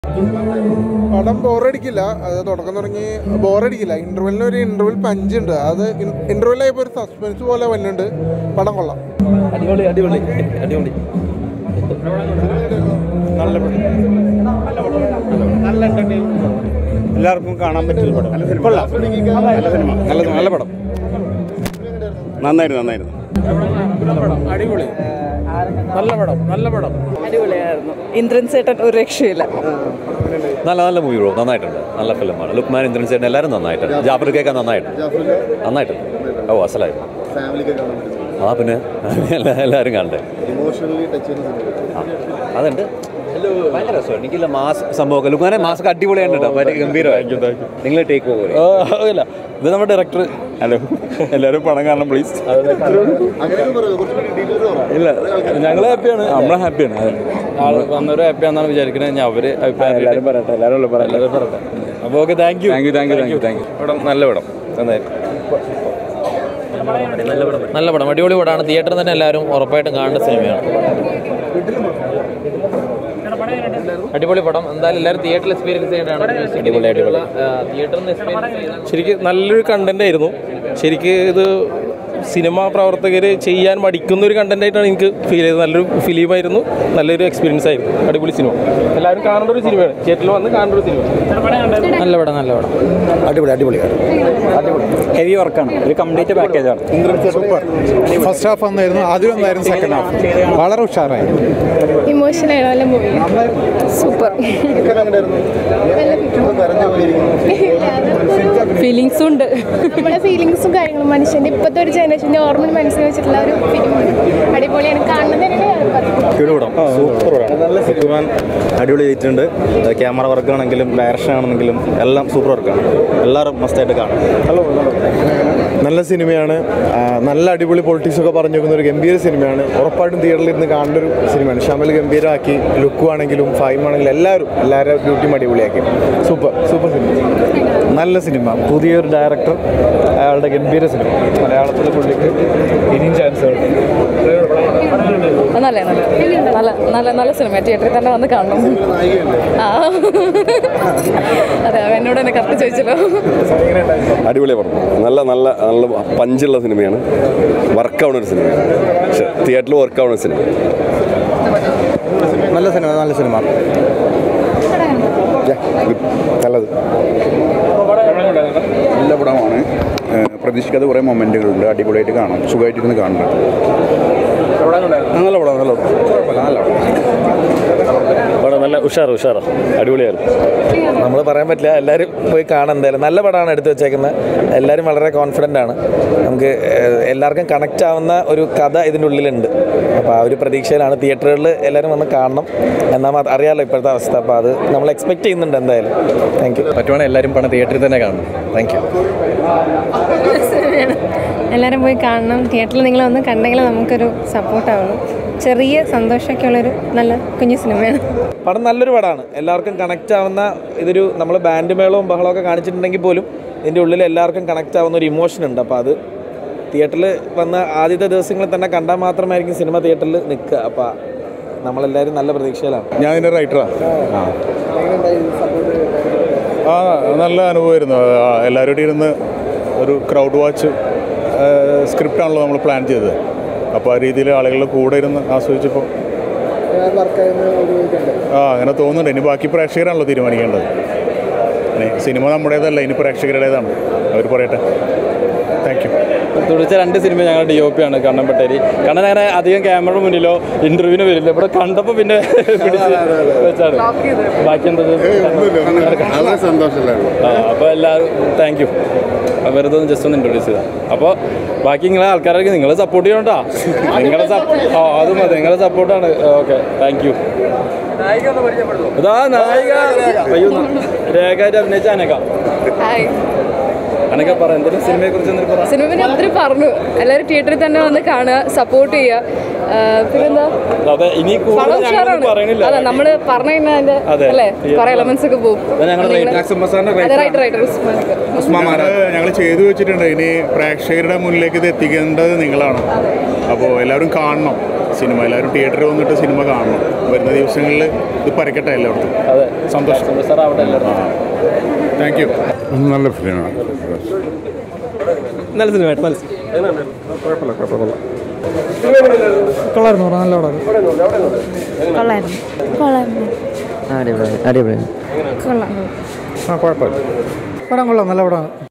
പടം ബോറടിക്കില്ല അത് തുടക്കം തുടങ്ങി ബോറടിക്കില്ല ഇന്റർവെല്ലിന് ഒരു ഇന്റർവെൽ പഞ്ച് ഉണ്ട് അത് ഇന്റർവെല്ലായപ്പോൾ ഒരു സസ്പെൻസ് പോലെ വന്നിട്ടുണ്ട് പടം കൊള്ളാം അടിപൊളി അടിപൊളി അടിപൊളി നല്ല നല്ല എല്ലാവർക്കും കാണാൻ പറ്റിയൊരു പടം കൊള്ളാം നല്ല സിനിമ നല്ല നല്ല പടം നന്നായിരുന്നു നന്നായിരുന്നു അടിപൊളി നല്ല പടം നല്ല പടം അടിപൊളിയായിരുന്നു ഇന്ദ്രൻ ചേട്ടൻ ഒരു രക്ഷയില്ല നല്ല നല്ല മൂവി ബ്രോ നന്നായിട്ടുണ്ട് നല്ല ഫിലിമാണ് ലുക്മാൻ ഇന്ദ്രൻ ചേട്ടൻ എല്ലാവരും നന്നായിട്ടുണ്ട് ജാഫർ കേൾക്കാൻ നന്നായിട്ടുണ്ട് നന്നായിട്ടുണ്ട് ഓ അസലായിരുന്നു ആ പിന്നെ എല്ലാ- എല്ലാവരും കാണണ്ടേ ആ, അതുണ്ട് ഭയങ്കര രസമാണ് എനിക്കില്ല മാസ് സംഭവമൊക്കെ ലുക്മാനെ മാസ്ക് അടിപൊളിയാണ് കേട്ടോ ഭയങ്കര ഗംഭീരമായിരിക്കും നിങ്ങൾ ടേക്ക് ഓവർ ഇല്ല ഇത് നമ്മുടെ ഡയറക്ടർ ഹലോ എല്ലാവരും പടം കാണണം പ്ലീസ് ഇല്ല ഞങ്ങൾ ഹാപ്പിയാണ് നമ്മളെ ഹാപ്പിയാണ് ആൾ വന്നവരും ഹാപ്പിയാണെന്നാണ് വിചാരിക്കുന്നത് ഞാൻ അവര് എല്ലാവരും പറയട്ടെ എല്ലാവരും പറയട്ടെ എല്ലാവരും പറയട്ടെ അപ്പോൾ okay thank you thank you thank you thank you thank you പടം നല്ല പടം നന്നായിരുന്നു നല്ല പടം അടിപൊളി പടമാണ് തിയേറ്ററിൽ തന്നെ എല്ലാവരും ഉറപ്പായിട്ടും കാണേണ്ട സിനിമയാണ് അടിപൊളി പടം എന്തായാലും എല്ലാവരും തിയേറ്ററിൽ എക്സ്പീരിയൻസ് ചെയ്യേണ്ടതാണ് അടിപൊളി അടിപൊളി തിയേറ്ററിൽ നിന്ന് എക്സ്പീരിയൻസ് ചെയ്താൽ ശരിക്കും നല്ലൊരു കണ്ടന്റ് ആയിരുന്നു ശരിക്ക് ഇത് സിനിമാ പ്രവർത്തകർ ചെയ്യാൻ മടിക്കുന്ന ഒരു കണ്ടന്റ് ആയിട്ടാണ് എനിക്ക് ഫീൽ ചെയ്തത് നല്ലൊരു ഫിലിമായിരുന്നു നല്ലൊരു എക്സ്പീരിയൻസ് ആയിരുന്നു അടിപൊളി സിനിമ എല്ലാവരും കാണേണ്ട ഒരു സിനിമയാണ് തിയേറ്ററിൽ വന്ന് കാണേണ്ട ഒരു സിനിമ നല്ല പടം നല്ല പടം അടിപൊളി അടിപൊളി ഹെവി വർക്കാണ് ഒരു കംപ്ലീറ്റ് പാക്കേജാണ് ഫസ്റ്റ് ഹാഫ് വന്നായിരുന്നു ആദ്യം വന്നായിരുന്നു സെക്കൻഡ് ഹാഫ് വളരെ ഉഷാറായി ഇമോഷണൽ നല്ല മൂവി സൂപ്പർ ഫീലിങ്സും ഉണ്ട് നമ്മുടെ ഫീലിങ്സും കാര്യങ്ങളും മനുഷ്യന്റെ ഇപ്പോഴത്തെ ഒരു ജനറേഷന്റെ ഓർമ്മ മനസ്സിൽ വെച്ചിട്ടുള്ള ഒരു ഫിലിമാണ് അടിപൊളിയാണ് കാണുന്നത് സുഖമാൻ അടിപൊളി ചെയ്തിട്ടുണ്ട് ക്യാമറ വർക്ക് ആണെങ്കിലും ഡയറക്ഷൻ ആണെങ്കിലും എല്ലാം സൂപ്പർ വർക്കാണ് എല്ലാവരും മസ്റ്റായിട്ട് കാണും നല്ല സിനിമയാണ് ആ, നല്ല അടിപൊളി പൊളിറ്റിക്സ് ഒക്കെ പറഞ്ഞു വെക്കുന്ന ഒരു ഗംഭീര സിനിമയാണ് ഉറപ്പായിട്ടും തിയേറ്ററിൽ ഇരുന്ന് കാണേണ്ട ഒരു സിനിമയാണ് ഷമൽ ഗംഭീരമാക്കി ലുക്കും ആണെങ്കിലും ഫൈം ആണെങ്കിലും എല്ലാവരും എല്ലാവരും ഡ്യൂട്ടിയും അടിപൊളിയാക്കി സൂപ്പർ സൂപ്പർ സിനിമ നല്ല സിനിമ പുതിയൊരു ഡയറക്ടർ അയാളുടെ ഗംഭീര സിനിമ മലയാളത്തിലെ പുള്ളിക്ക് ഇനിയും ചാൻസ് നല്ല നല്ല നല്ല നല്ല നല്ല സിനിമ തിയേറ്ററിൽ തന്നെ വന്ന് കാണണം ആ അതെ അവൻ എന്നോട് എന്നെ കറക്റ്റ് ചോദിച്ചല്ലോ അടിപൊളി പടം നല്ല നല്ല നല്ല പഞ്ചുള്ള സിനിമയാണ് വർക്കാവുന്ന ഒരു സിനിമയാണ് പക്ഷെ തിയേറ്ററിൽ വർക്കാവുന്ന സിനിമ നല്ല സിനിമ നല്ല സിനിമ നല്ലത് നല്ല പടമാണ് ഏഹ് പ്രതീക്ഷിക്കാത്ത കുറേ മൊമെൻറ്റുകളുണ്ട് അടിപൊളിയായിട്ട് കാണാം സുഖമായിട്ടിരുന്ന് കാണുന്നുണ്ട് നല്ല പടം നല്ല പടം നല്ല പടം നല്ല ഉഷാർ ഉഷാർ അടിപൊളിയായിരുന്നു നമ്മൾ പറയാൻ പറ്റില്ല എല്ലാവരും പോയി കാണാൻ എന്തായാലും നല്ല പടമാണ് എടുത്തു വെച്ചേക്കുന്നത് എല്ലാവരും വളരെ കോൺഫിഡൻ്റ് ആണ് നമുക്ക് ഏഹ്, എല്ലാവർക്കും കണക്റ്റ് ആവുന്ന ഒരു കഥ ഇതിൻ്റെ ഉള്ളിലുണ്ട് അപ്പോൾ ആ ഒരു പ്രതീക്ഷയിലാണ് തിയേറ്ററുകളിൽ എല്ലാവരും വന്ന് കാണണം എന്നാൽ അത് അറിയാമല്ലോ ഇപ്പോഴത്തെ അവസ്ഥ അപ്പോൾ അത് നമ്മൾ എക്സ്പെക്ട് ചെയ്യുന്നുണ്ട് എന്തായാലും താങ്ക് യു പറ്റുവാണെങ്കിൽ എല്ലാവരും പണം തിയേറ്ററിൽ തന്നെ കാണണം താങ്ക് യു എല്ലാവരും പോയി കാണണം തിയേറ്ററിൽ നിങ്ങൾ ഒന്ന് കണ്ടെങ്കിൽ നമുക്കൊരു സപ്പോർട്ടാവുള്ളൂ ചെറിയ സന്തോഷമൊക്കെ ഉള്ളൊരു നല്ല കുഞ്ഞു സിനിമയാണ് പടം നല്ലൊരു പടമാണ് എല്ലാവർക്കും കണക്റ്റ് ആവുന്ന ഇതൊരു നമ്മൾ ബാൻഡ് മേളവും ബഹളവും ഒക്കെ കാണിച്ചിട്ടുണ്ടെങ്കിൽ പോലും ഇതിൻ്റെ ഉള്ളിൽ എല്ലാവർക്കും കണക്റ്റ് ആവുന്ന ഒരു ഇമോഷൻ ഉണ്ട് അപ്പോൾ അത് തിയേറ്ററിൽ വന്ന ആദ്യത്തെ ദിവസങ്ങളിൽ തന്നെ കണ്ടാൽ മാത്രമായിരിക്കും സിനിമ തിയേറ്ററിൽ നിൽക്കുക അപ്പോൾ നമ്മളെല്ലാവരും നല്ല പ്രതീക്ഷയിലാണ് ഞാൻ ഇതിൻ്റെ റൈറ്ററാണ് ആ നല്ല അനുഭവമായിരുന്നു ആ, എല്ലാവരും കൂടി ഇരുന്ന് ഒരു ക്രൗഡ് വാച്ച് സ്ക്രിപ്റ്റ് ആണല്ലോ നമ്മൾ പ്ലാൻ ചെയ്തത് അപ്പോൾ ആ രീതിയിൽ ആളുകളുടെ കൂടെ ഇരുന്ന് ആസ്വദിച്ചപ്പോൾ ആ അങ്ങനെ തോന്നുന്നുണ്ട് ഇനി ബാക്കി പ്രേക്ഷകരാണല്ലോ തീരുമാനിക്കേണ്ടത് ഇനി സിനിമ നമ്മുടേതല്ല ഇനി പ്രേക്ഷകരുടേതാണ് അവർ പറയട്ടെ താങ്ക് യു തുടിച്ച രണ്ട് സിനിമ ഞങ്ങൾ ഡി ഒ പി ആണ് കണ്ണൻപട്ടേരി കണ്ണൻ അങ്ങനെ അധികം ക്യാമറ മുന്നിലോ ഇന്റർവ്യൂവിന് വരില്ല ഇവിടെ കണ്ടപ്പോൾ പിന്നെ പിടിച്ച് വെച്ചാണ് ബാക്കി എന്താ വളരെ സന്തോഷമില്ലായിരുന്നു ആ അപ്പോൾ എല്ലാവരും താങ്ക് യു വെറുതെ ഒന്ന് ജസ്റ്റ് ഒന്ന് ഇൻട്രൊഡ്യൂസ് ചെയ്താൽ അപ്പോൾ ബാക്കി നിങ്ങളെ ആൾക്കാരൊക്കെ നിങ്ങൾ സപ്പോർട്ട് ചെയ്യണോട്ടാ നിങ്ങളെ സപ്പോർട്ട് ആ അത് മതി നിങ്ങളെ സപ്പോർട്ടാണ് ഓക്കെ താങ്ക് യു ഇതാ നായിക അയ്യോ രേഖയായിട്ട് അഭിനയിച്ച അനക്ക ഹായ് അനക്ക പറ എന്തെങ്കിലും സിനിമയെ കുറിച്ച് എന്തെങ്കിലും പറ സിനിമ പിന്നെ ഒത്തിരി പറഞ്ഞു എല്ലാവരും തിയേറ്ററിൽ തന്നെ വന്ന് കാണുക സപ്പോർട്ട് ചെയ്യുക ആ, പിന്നെന്താ അതെ ഇനി പടം കൂടുതൽ ഞങ്ങളൊന്നും ഉഷാറാണ് പറയണില്ല അതെ നമ്മൾ പറഞ്ഞു കഴിഞ്ഞാൽ അതിന്റെ അതെ. അല്ലേ കുറെ എലമെന്റ്സ് ഒക്കെ പോകും അതാ ഞങ്ങളുടെ റൈറ്റർ അതെ റൈറ്റ് റൈറ്റ് ഉസ്മാൻ ഞങ്ങൾ ചെയ്തു വെച്ചിട്ടുണ്ട് ഇനി പ്രേക്ഷകരുടെ മുന്നിലേക്ക് ഇത് എത്തിക്കേണ്ടത് നിങ്ങളാണ് അപ്പോൾ എല്ലാവരും കാണണം സിനിമ എല്ലാവരും തിയേറ്ററിൽ വന്നിട്ട് സിനിമ കാണണം വരുന്ന ദിവസങ്ങളിൽ ഇത് പരക്കട്ടെ എല്ലായിടത്തും അതെ സന്തോഷം സാർ അവിടെ എല്ലാവരും താങ്ക് യു നല്ല ഫിലിമാണ് നല്ല സിനിമയായിട്ട് നല്ല കൊള്ളായിരുന്നു നല്ല പടം കൊള്ളായിരുന്നു കൊള്ളായിരുന്നു അടിപൊളി അടിപൊളി കൊള്ളാം പടം കൊള്ളാം നല്ല പടമാണ്